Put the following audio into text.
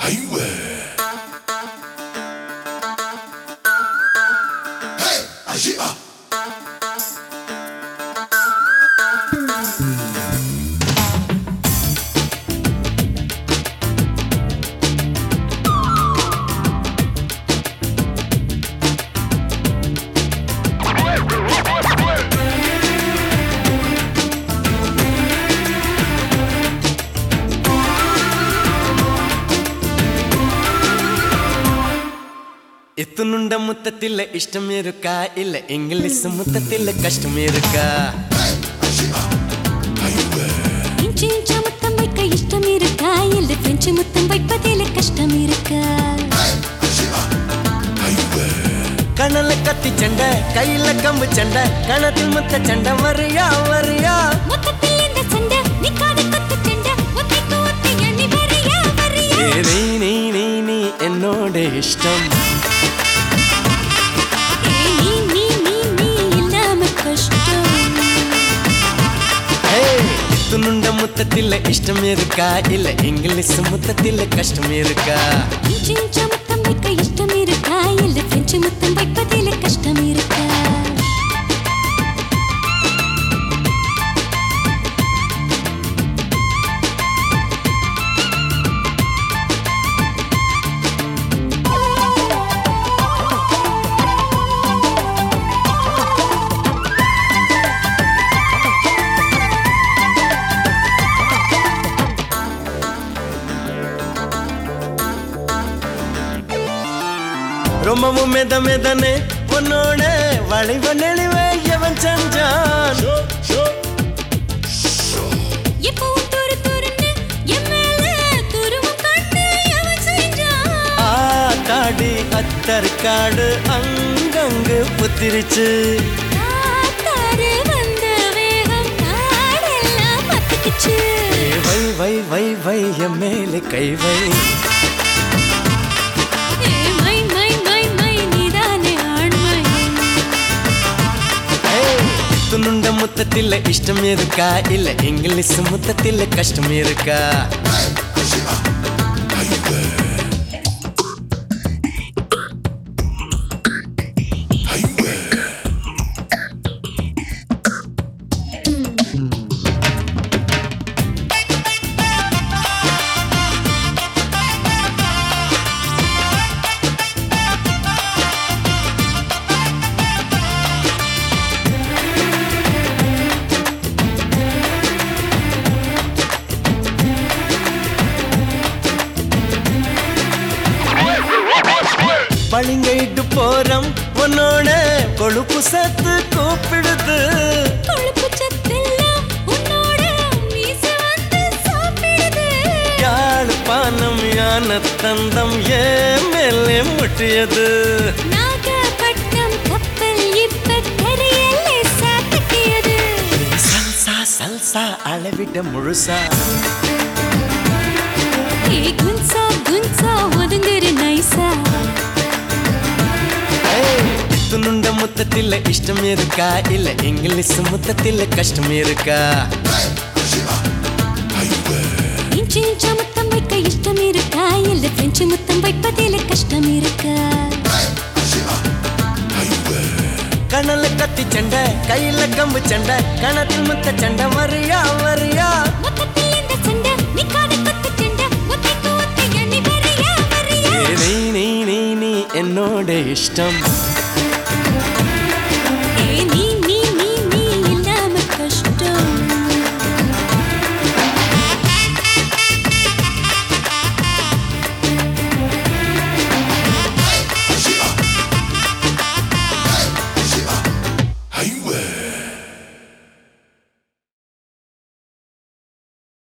ఎత్తునుండ ముత్తతిల్ల ఇష్టం ఎరుకా ఇల్ల ఇంగ్లీష్ ముత్తతిల్ల కష్టం ఎరుకా இன்ச்சு இன்ச்சா முத்தம் வைக்க இஷ்டம் இருக்கா இல்ல பிரெஞ்சு முத்தம் வைப்பதில் கஷ்டம் இருக்கா கணல கத்தி சண்டை கையில கம்பு சண்டை கணத்தில் முத்த சண்டை வரியா வரியா மொத்தத்தில் இந்த சண்டை நிக்காத குத்து சண்டை ஒத்தைக்கு ஒத்தை எண்ணி வரியா வரியா ஏ நீ நீ நீ நீ என்னோட இஷ்டம் ஏய், நீ நீ நீ நீ இல்லாம கஷ்டம் ఎత్తునుండ ముత్తతిల్ల ఇష్టం ఎరుకా ఇల్ల ఇంగ్లీష్ ముత్తతిల్ల కష్టం ఎరుకా இன்ச்சு இன்ச்சா முத்தம் வைக்க இஷ்டம் இருக்கா இல்ல பிரெஞ்சு முத்தம் வைப்பதில் கஷ்டம் இருக்கா ரொம்பவும் மெத மெதனே உன்னோட வளைவ நெளிவே எவன் செஞ்சான் எப்பவும் துரு துருன்னு என் மேல துருவம் கண்டு எவன் செஞ்சான் ஆத்தாடி அத்தற்காடு அங்கங்கு புத்திரிச்சு காத்தாறு வந்த வேகம் காடெல்லாம் பத்துக்குச்சு ஏ வை வை வை வை என் மேலே கை வை ஏ மை மை மை மை நீதானே ஆண்மை துணுண்ட முத்தத்தில இஷ்டம் இருக்கா இல்ல இங்கிலீஷ் முத்தத்தில கஷ்டம் இருக்கா பளிங்கைட்டு போறோம் உன்னோட கொழுப்பு சத்து கூப்பிடுது கொழுப்பு சத்தெல்லாம் உன்னோட மீசை வந்து சாப்பிடுது யாழ்ப்பாணம் யான தந்தம் ஏன் மேலே முட்டியது நாகப்பட்டினம் கப்பல் இப்ப கரையிலே சாத்திக்கியது சல்சா சல்சா அளவிட முழுசா ஏ குன்சா குன்சா ஒதுங்குற நைசா துணுண்ட முத்தத்தில இஷ்டம் இருக்கா இல்ல இங்கிலீஷ் முத்தத்தில கஷ்டம் இருக்கா இன்ச்சு இன்ச்சா முத்தம் வைக்க இஷ்டம் இருக்கா இல்ல பிரெஞ்சு முத்தம் வைப்பதில் கஷ்டம் இருக்கா கணல கத்தி சண்டை கையில கம்பு சண்டை கணத்தில் முத்த சண்டை வரியா வரியா மொத்தத்தில் இந்த சண்டை நிக்காத குத்து சண்டை ஒத்தைக்கு ஒத்தை எண்ணி வரியா வரியா ஏ நீ நீ நீ நீ என்னோட இஷ்டம்